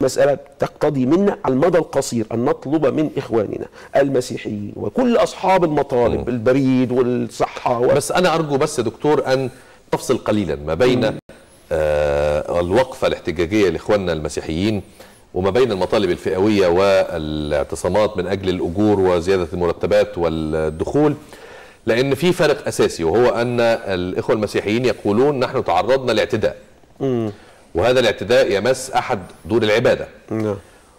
مسألة تقتضي منا على المدى القصير أن نطلب من إخواننا المسيحيين وكل أصحاب المطالب البريد والصحة و... بس انا ارجو بس يا دكتور ان تفصل قليلا ما بين آه الوقفه الاحتجاجيه لاخواننا المسيحيين وما بين المطالب الفئويه والاعتصامات من اجل الاجور وزياده المرتبات والدخول لان في فرق اساسي وهو ان الاخوه المسيحيين يقولون نحن تعرضنا لاعتداء وهذا الاعتداء يمس احد دور العباده نعم.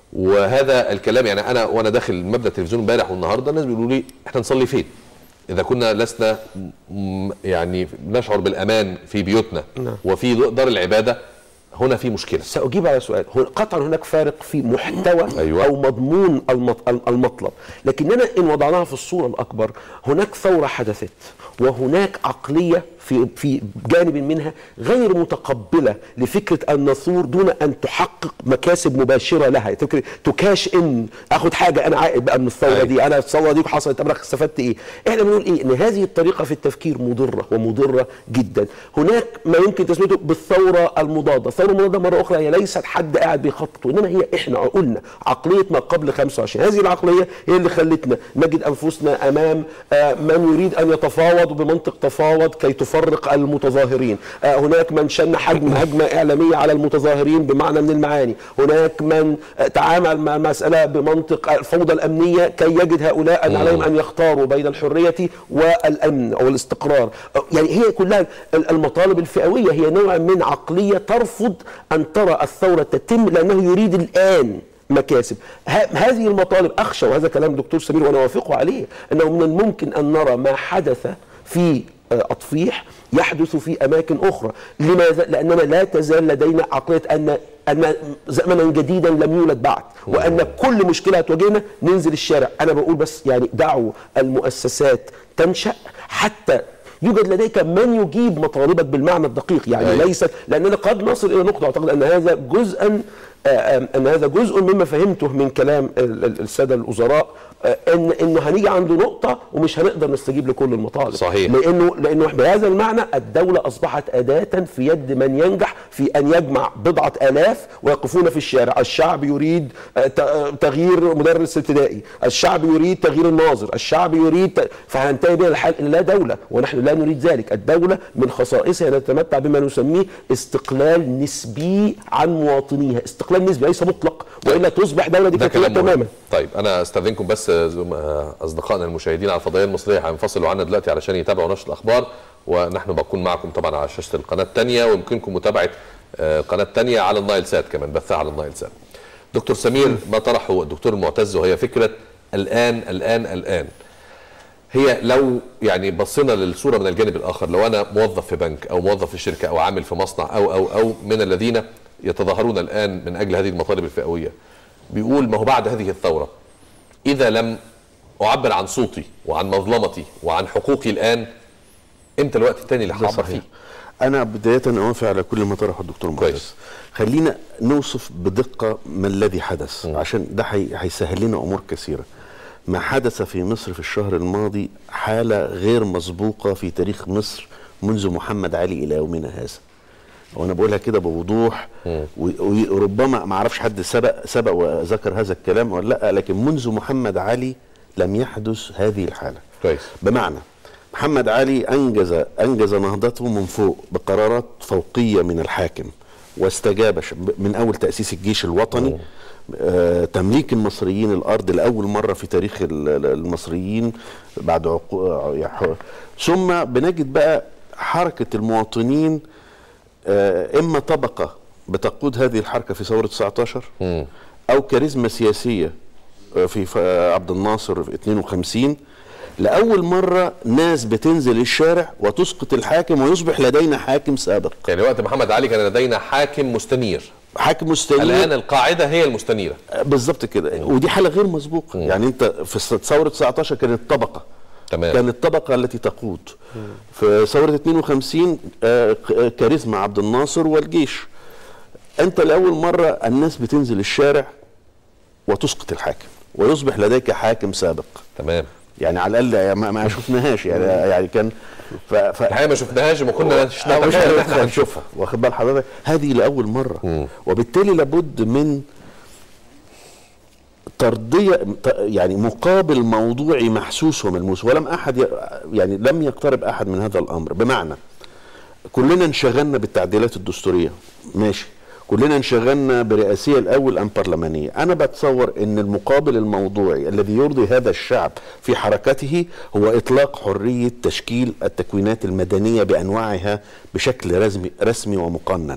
وهذا الكلام يعني انا وانا داخل مبدا التلفزيون امبارح والنهارده الناس بيقولوا لي احنا نصلي فين؟ اذا كنا لسنا م- يعني نشعر بالامان في بيوتنا نعم. وفي دار العباده هنا في مشكله سأجيب على سؤال هو قطعا هناك فارق في محتوى أيوة. أو مضمون المط- المطلب لكننا إن وضعناها في الصورة الأكبر هناك ثورة حدثت وهناك عقلية في في جانب منها غير متقبلة لفكرة أن نثور دون أن تحقق مكاسب مباشرة لها فكرة تكاش إن أخد حاجة أنا عائد بقى من الثورة أيوة. دي أنا الثورة دي حصلت أنا استفدت إيه إحنا بنقول إيه إن هذه الطريقة في التفكير مضرة ومضرة جدا هناك ما يمكن تسميته بالثورة المضادة الثورة المضادة مرة أخرى هي ليست حد قاعد بيخطط وإنما هي إحنا عقولنا عقلية ما قبل 25 هذه العقلية هي اللي خلتنا نجد أنفسنا أمام آه، من يريد أن يتفاوض بمنطق تفاوض كي تفرق المتظاهرين آه، هناك من شن حجم هجمة إعلامية على المتظاهرين بمعنى من المعاني هناك من آه، تعامل مع المسألة بمنطق الفوضى الأمنية كي يجد هؤلاء أن عليهم أن يختاروا بين الحرية والأمن أو الاستقرار آه، يعني هي كلها المطالب الفئوية هي نوع من عقلية ترفض أن ترى الثورة تتم لأنه يريد الآن مكاسب ه- هذه المطالب أخشى وهذا كلام دكتور سمير وأنا أوافقه عليه أنه من الممكن أن نرى ما حدث في آه، أطفيح يحدث في أماكن أخرى لماذا؟ لأننا لا تزال لدينا عقلية أن أن زمنا جديدا لم يولد بعد وأن كل مشكلة هتواجهنا ننزل الشارع أنا بقول بس يعني دعوا المؤسسات تنشأ حتى يوجد لديك من يجيب مطالبك بالمعنى الدقيق يعني أيوة. ليس لاننا قد نصل الى نقطه اعتقد ان هذا جزءا آه، آه، ان هذا جزء مما فهمته من كلام ال- ال- الساده الوزراء آه، ان انه هنيجي عند نقطه ومش هنقدر نستجيب لكل المطالب صحيح. لانه لانه بهذا المعنى الدوله اصبحت اداه في يد من ينجح في ان يجمع بضعه الاف ويقفون في الشارع الشعب يريد آه، ت- آه، تغيير مدرس ابتدائي الشعب يريد تغيير الناظر الشعب يريد ت... فهننتهي بنا الحال إلى لا دوله ونحن لا نريد ذلك الدوله من خصائصها أن تتمتع بما نسميه استقلال نسبي عن مواطنيها استقلال نسبي ليس مطلق والا تصبح دوله ده ديكتاتوريه كلام مهم. تماما طيب انا استاذنكم بس زم- اصدقائنا المشاهدين على الفضائيه المصريه هينفصلوا عنا دلوقتي علشان يتابعوا نشر الاخبار ونحن بكون معكم طبعا على شاشه القناه الثانيه ويمكنكم متابعه آه، قناه ثانيه على النايل سات كمان بثها على النايل سات دكتور سمير ما طرحه الدكتور المعتز وهي فكره الان الان الان هي لو يعني بصينا للصوره من الجانب الاخر لو انا موظف في بنك او موظف في شركه او عامل في مصنع او او او من الذين يتظاهرون الان من اجل هذه المطالب الفئويه بيقول ما هو بعد هذه الثوره اذا لم اعبر عن صوتي وعن مظلمتي وعن حقوقي الان امتى الوقت الثاني اللي هعبر فيه انا بدايه اوافق على كل ما طرحه الدكتور كويس. معتز خلينا نوصف بدقه ما الذي حدث عشان ده هي- هيسهل لنا امور كثيره ما حدث في مصر في الشهر الماضي حاله غير مسبوقه في تاريخ مصر منذ محمد علي الى يومنا هذا وانا بقولها كده بوضوح و- وربما ما اعرفش حد سبق سبق وذكر هذا الكلام ولا لا لكن منذ محمد علي لم يحدث هذه الحاله كويس بمعنى محمد علي انجز انجز نهضته من فوق بقرارات فوقيه من الحاكم واستجاب ش- من اول تاسيس الجيش الوطني آه تمليك المصريين الارض لاول مره في تاريخ ال- ال- المصريين بعد عقو... يح- ثم بنجد بقى حركه المواطنين آه اما طبقه بتقود هذه الحركه في ثوره 19 او كاريزما سياسيه آه، في ف- آه، عبد الناصر في 52 لاول مره ناس بتنزل الشارع وتسقط الحاكم ويصبح لدينا حاكم سابق يعني وقت محمد علي كان لدينا حاكم مستنير حاكم مستنير الان القاعده هي المستنيره بالظبط كده ودي حاله غير مسبوقه يعني انت في س- ثوره 19 كانت طبقه تمام. كانت الطبقه التي تقود في ثوره 52 آه، ك- آه، كاريزما عبد الناصر والجيش انت لاول مره الناس بتنزل الشارع وتسقط الحاكم ويصبح لديك حاكم سابق تمام يعني على الاقل ما, ما شفناهاش يعني يعني كان ف, ف الحقيقه ما شفناهاش وما كنا أو مش نتخيل ان احنا هنشوفها هنشوفها واخد بال حضرتك هذه لاول مره وبالتالي لابد من ترضيه ت- يعني مقابل موضوعي محسوس وملموس ولم احد ي- يعني لم يقترب احد من هذا الامر بمعنى كلنا انشغلنا بالتعديلات الدستوريه ماشي كلنا انشغلنا برئاسيه الاول ام برلمانيه انا بتصور ان المقابل الموضوعي الذي يرضي هذا الشعب في حركته هو اطلاق حريه تشكيل التكوينات المدنيه بانواعها بشكل رسمي رسمي ومقنن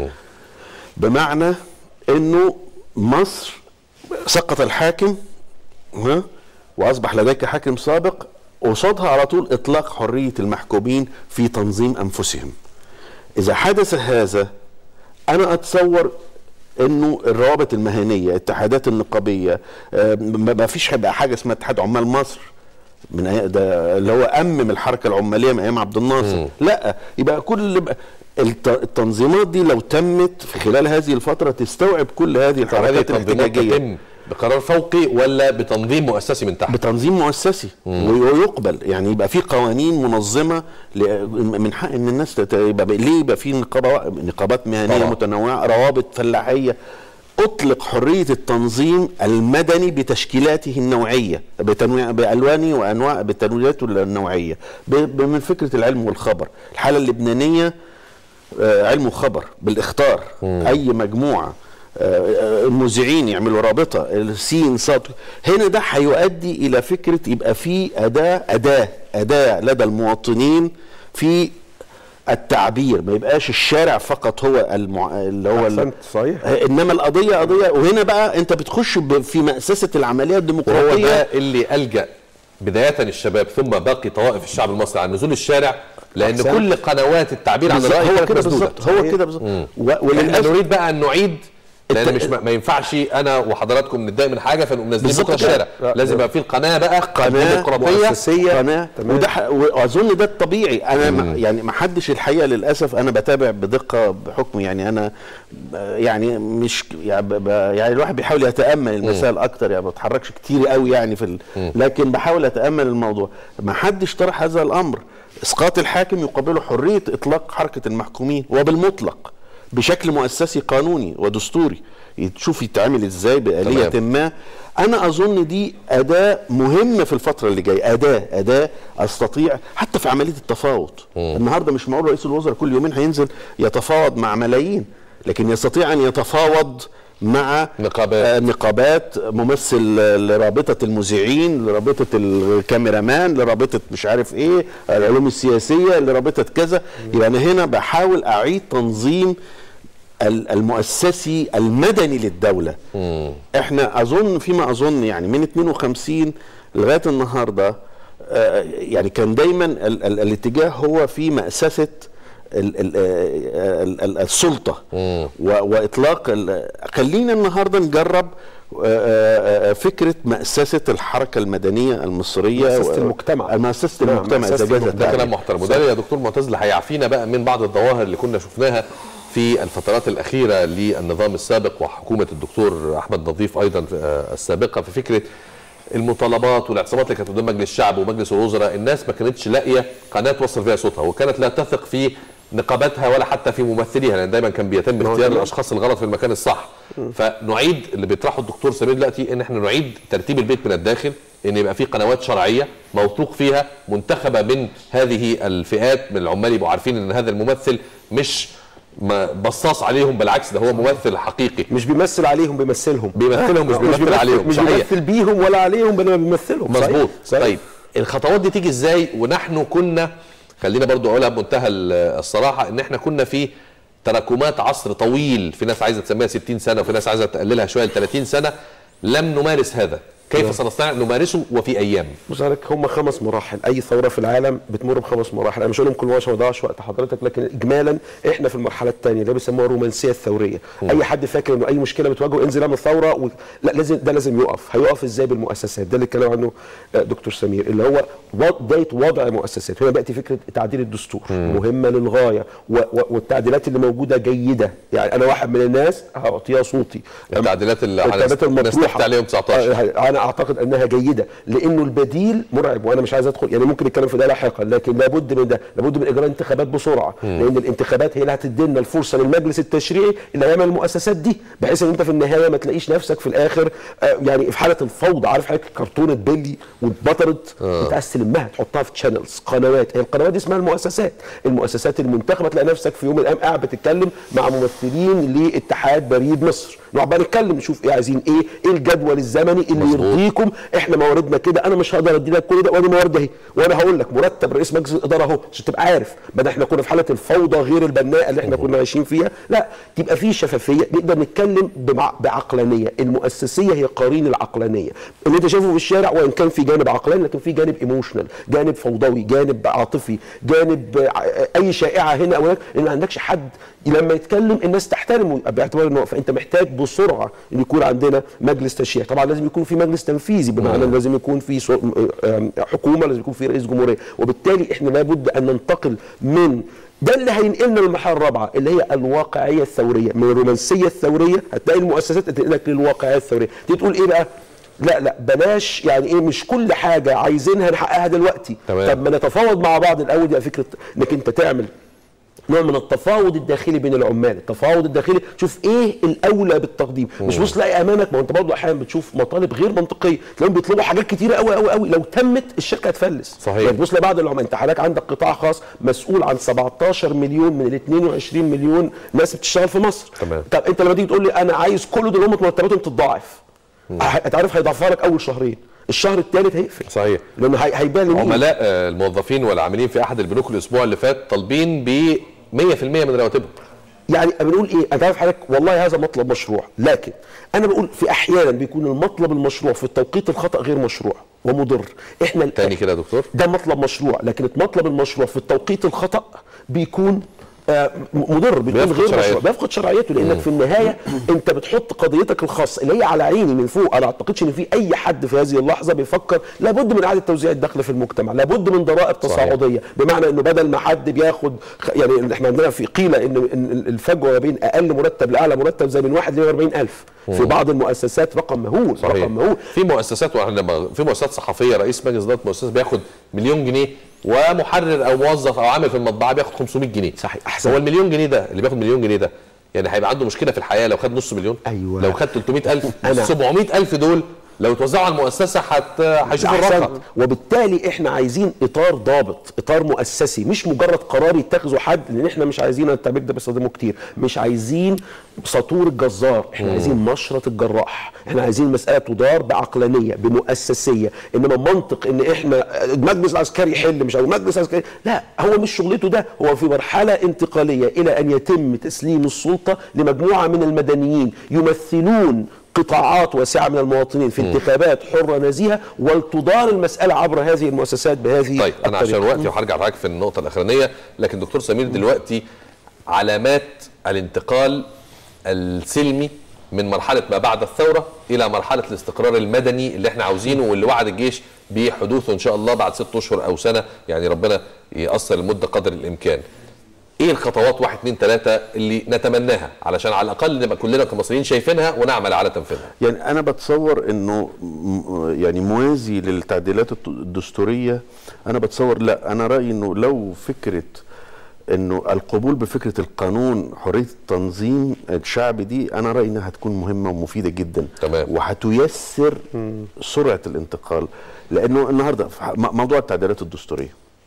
بمعنى انه مصر سقط الحاكم ها واصبح لديك حاكم سابق قصادها على طول اطلاق حريه المحكومين في تنظيم انفسهم اذا حدث هذا انا اتصور انه الروابط المهنيه الاتحادات النقابيه آه، ما ما فيش هيبقى حاجه اسمها اتحاد عمال مصر من أي- ده اللي هو امم الحركه العماليه من ايام عبد الناصر لا يبقى كل بقى الت- التنظيمات دي لو تمت في خلال هذه الفتره تستوعب كل هذه طب هذه الحركات التنظيمات الاحتجاجيه تتم بقرار فوقي ولا بتنظيم مؤسسي من تحت؟ بتنظيم مؤسسي ويقبل يعني يبقى في قوانين منظمه ل- من حق ان الناس تت- يبقى ليه يبقى في نقابه نقابات مهنيه طبعا. متنوعه روابط فلاحيه اطلق حريه التنظيم المدني بتشكيلاته النوعيه بتنويع بالوانه وانواع بتنويعاته النوعيه ب- ب- من فكره العلم والخبر الحاله اللبنانيه آه، علم وخبر بالاختار اي مجموعه آه، آه، المذيعين يعملوا رابطه السين صاد هنا ده هيؤدي الى فكره يبقى في اداه اداه اداه لدى المواطنين في التعبير ما يبقاش الشارع فقط هو المع... اللي هو ال- أحسنت، صحيح. آه، انما القضيه قضيه وهنا بقى انت بتخش ب- في مأسسه العمليه وهو الديمقراطيه ده اللي الجا بدايه الشباب ثم باقي طوائف الشعب المصري عن نزول الشارع لان أحسنت. كل قنوات التعبير عن بالظبط، الراي هو كانت كده مسدودة. بالظبط هو كده بالظبط و- احنا وللاسف نريد بقى ان نعيد لان الت- مش ما ما ينفعش انا وحضراتكم نتضايق من حاجه فنقوم نازلين بالظبط بكره كده. الشارع لا، لازم يبقى في القناه بقى قناه ديمقراطيه مؤسسية. قناه تمام. وده ح- واظن ده الطبيعي انا ما يعني ما حدش الحقيقه للاسف انا بتابع بدقه بحكم يعني انا ب- يعني مش يعني, ب- ب- يعني الواحد بيحاول يتامل المسائل اكتر يعني ما بتحركش كتير قوي يعني في ال... لكن بحاول اتامل الموضوع ما حدش طرح هذا الامر اسقاط الحاكم يقابله حريه اطلاق حركه المحكومين وبالمطلق بشكل مؤسسي قانوني ودستوري تشوف يتعمل ازاي بآلية تمام. ما انا اظن دي اداه مهمه في الفتره اللي جايه اداه اداه استطيع حتى في عمليه التفاوض النهارده مش معقول رئيس الوزراء كل يومين هينزل يتفاوض مع ملايين لكن يستطيع ان يتفاوض مع نقابات. آه، نقابات ممثل آه، لرابطه المذيعين لرابطه الكاميرامان لرابطه مش عارف ايه العلوم السياسيه لرابطه كذا يبقى انا هنا بحاول اعيد تنظيم ال- المؤسسي المدني للدولة احنا اظن فيما اظن يعني من 52 لغاية النهاردة آه، يعني كان دايما ال ال الاتجاه هو في مأسسة ال ال ال ال السلطة و- واطلاق ال- خلينا النهاردة نجرب آه، آه، آه، فكرة مأسسة الحركة المدنية المصرية مؤسسة و- المجتمع. مؤسسة نعم، المجتمع مؤسسة إذا جاز المجتمع. ده التعبير. كلام محترم وده يا دكتور معتز اللي هيعفينا بقى من بعض الظواهر اللي كنا شفناها في الفترات الاخيره للنظام السابق وحكومه الدكتور احمد نظيف ايضا آه، السابقه في فكره المطالبات والاعتصامات اللي كانت قدام مجلس الشعب ومجلس الوزراء الناس ما كانتش لاقيه قناه توصل فيها صوتها وكانت لا تثق في نقاباتها ولا حتى في ممثليها لان دايما كان بيتم هو اختيار تمام. الاشخاص الغلط في المكان الصح فنعيد اللي بيطرحه الدكتور سمير دلوقتي ان احنا نعيد ترتيب البيت من الداخل ان يبقى في قنوات شرعيه موثوق فيها منتخبه من هذه الفئات من العمال يبقوا عارفين ان هذا الممثل مش ما بصاص عليهم بالعكس ده هو ممثل حقيقي مش بيمثل عليهم بيمثلهم بيمثلهم مش بيمثل عليهم مش صحيح بيمثل بيهم ولا عليهم بينما بيمثلهم صحيح. مظبوط صحيح. طيب الخطوات دي تيجي ازاي ونحن كنا خلينا برضو اقولها بمنتهى ال- الصراحه ان احنا كنا في تراكمات عصر طويل في ناس عايزه تسميها 60 سنه وفي ناس عايزه تقللها شويه ل 30 سنه لم نمارس هذا كيف سنستطيع أن نمارسه وفي ايام بص حضرتك هم خمس مراحل اي ثوره في العالم بتمر بخمس مراحل انا مش هقولهم كل مره عشان ما اضيعش وقت حضرتك لكن اجمالا احنا في المرحله الثانيه اللي بيسموها الرومانسيه الثوريه اي حد فاكر انه اي مشكله بتواجهه انزل اعمل ثوره و... لا لازم ده لازم يقف هيقف ازاي بالمؤسسات ده اللي اتكلم عنه آه، دكتور سمير اللي هو وض- بدايه وضع مؤسسات هنا بقت فكره تعديل الدستور مهمه للغايه و... و... والتعديلات اللي موجوده جيده يعني انا واحد من الناس هعطيها صوتي التعديلات اللي التعديلات هنست- المطروحه نستفتي عليهم 19 آه، انا اعتقد انها جيده لانه البديل مرعب وانا مش عايز ادخل يعني ممكن نتكلم في ده لاحقا لكن لابد من ده لابد من اجراء انتخابات بسرعه لان الانتخابات هي اللي هتدي لنا الفرصه للمجلس التشريعي اللي هيعمل المؤسسات دي بحيث ان انت في النهايه ما تلاقيش نفسك في الاخر آه، يعني في حاله الفوضى عارف حضرتك كرتونه بيلي واتبطرت انت عايز تلمها تحطها في تشانلز قنوات هي القنوات دي اسمها المؤسسات المؤسسات المنتخبه تلاقي نفسك في يوم من الايام قاعد بتتكلم مع ممثلين لاتحاد بريد مصر نقعد بقى نتكلم نشوف ايه عايزين ايه ايه الجدول الزمني اللي مظبوط. يرضيكم احنا مواردنا كده انا مش هقدر ادي لك كل ده وادي موارد اهي وانا هقول لك مرتب رئيس مجلس الاداره اهو عشان تبقى عارف بدل احنا كنا في حاله الفوضى غير البناءه اللي احنا كنا عايشين فيها لا تبقى في شفافيه نقدر نتكلم بمع... بعقلانيه المؤسسيه هي قرين العقلانيه اللي انت شايفه في الشارع وان كان في جانب عقلاني لكن في جانب ايموشنال جانب فوضوي جانب عاطفي جانب آه، اي شائعه هنا او هناك لان ما عندكش حد لما يتكلم الناس تحترمه باعتبار انه فانت محتاج بسرعه ان يكون عندنا مجلس تشريع طبعا لازم يكون في مجلس تنفيذي بمعنى إن لازم يكون في سو- آم، حكومه لازم يكون في رئيس جمهوريه وبالتالي احنا لابد ان ننتقل من ده اللي هينقلنا للمرحله الرابعه اللي هي الواقعيه الثوريه من الرومانسيه الثوريه هتلاقي المؤسسات تنقلك للواقعيه الثوريه تيجي تقول ايه بقى لا لا بلاش يعني ايه مش كل حاجه عايزينها نحققها دلوقتي تمام. طب ما نتفاوض مع بعض الاول دي فكره انك انت تعمل نوع من التفاوض الداخلي بين العمال التفاوض الداخلي شوف ايه الاولى بالتقديم مش بص تلاقي امامك ما هو انت برضه احيانا بتشوف مطالب غير منطقيه تلاقيهم بيطلبوا حاجات كتيره قوي قوي قوي لو تمت الشركه هتفلس صحيح. يعني بص لبعض العمال انت حضرتك عندك قطاع خاص مسؤول عن 17 مليون من ال 22 مليون ناس بتشتغل في مصر تمام. طب انت لما تيجي تقول لي انا عايز كل دول هم مرتباتهم تتضاعف انت عارف هيضاعفها لك اول شهرين الشهر الثالث هيقفل صحيح لانه هي- هيبان لمين عملاء آه، الموظفين والعاملين في احد البنوك الاسبوع اللي فات طالبين ب 100% من رواتبهم يعني بنقول ايه انت عارف حضرتك والله هذا مطلب مشروع لكن انا بقول في احيانا بيكون المطلب المشروع في التوقيت الخطا غير مشروع ومضر احنا تاني كده يا دكتور ده مطلب مشروع لكن المطلب المشروع في التوقيت الخطا بيكون آه، م- مضر بيكون بيفقد غير شرعيته. مشروع بيفقد شرعيته لانك في النهايه انت بتحط قضيتك الخاصه اللي هي على عيني من فوق انا ما اعتقدش ان في اي حد في هذه اللحظه بيفكر لابد من اعاده توزيع الدخل في المجتمع لابد من ضرائب تصاعديه بمعنى انه بدل ما حد بياخد خ- يعني احنا عندنا في قيل ان إن الفجوه ما بين اقل مرتب لاعلى مرتب زي من 1 ل 40000 في بعض المؤسسات رقم مهول صحيح رقم مهول في مؤسسات واحنا ب- في مؤسسات صحفيه رئيس مجلس اداره مؤسسه بياخد مليون جنيه ومحرر او موظف او عامل في المطبعه بياخد 500 جنيه صحيح، أحسن. هو المليون جنيه ده اللي بياخد مليون جنيه ده يعني هيبقى عنده مشكله في الحياه لو خد نص مليون أيوة. لو خد 300000 أنا- 700000 دول لو توزعوا على المؤسسه هت هيشوفوا أحسنت. الرقم وبالتالي احنا عايزين اطار ضابط اطار مؤسسي مش مجرد قرار يتخذه حد لان احنا مش عايزين أنا التعبير ده بستخدمه كتير مش عايزين سطور الجزار احنا عايزين مشرط الجراح احنا عايزين مساله تدار بعقلانيه بمؤسسيه انما منطق ان احنا المجلس العسكري يحل مش او المجلس العسكري لا هو مش شغلته ده هو في مرحله انتقاليه الى ان يتم تسليم السلطه لمجموعه من المدنيين يمثلون قطاعات واسعه من المواطنين في انتخابات حره نزيهه ولتدار المساله عبر هذه المؤسسات بهذه طيب انا عشان الطريقة. وقتي وهرجع معاك في النقطه الاخرانيه لكن دكتور سمير دلوقتي علامات الانتقال السلمي من مرحله ما بعد الثوره الى مرحله الاستقرار المدني اللي احنا عاوزينه واللي وعد الجيش بحدوثه ان شاء الله بعد ست اشهر او سنه يعني ربنا يقصر المده قدر الامكان. ايه الخطوات واحد اتنين تلاته اللي نتمناها علشان على الاقل نبقى كلنا كمصريين شايفينها ونعمل على تنفيذها. يعني انا بتصور انه م- يعني موازي للتعديلات الت- الدستوريه انا بتصور لا انا رايي انه لو فكره انه القبول بفكره القانون حريه التنظيم الشعبي دي انا رايي انها هتكون مهمه ومفيده جدا تمام. وهتيسر سرعه الانتقال لانه النهارده في ح- م- موضوع التعديلات الدستوريه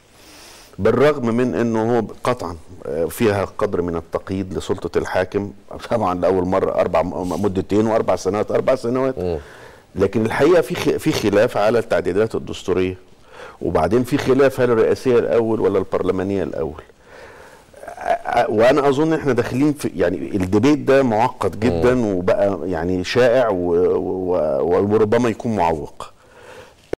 بالرغم من انه هو قطعا آه، فيها قدر من التقييد لسلطه الحاكم طبعا لاول مره اربع م- مدتين واربع سنوات اربع سنوات لكن الحقيقه في خ- في خلاف على التعديلات الدستوريه وبعدين في خلاف هل الرئاسيه الاول ولا البرلمانيه الاول آه، وانا اظن احنا داخلين في يعني الديبيت ده معقد جدا وبقى يعني شائع و- و- و- وربما يكون معوق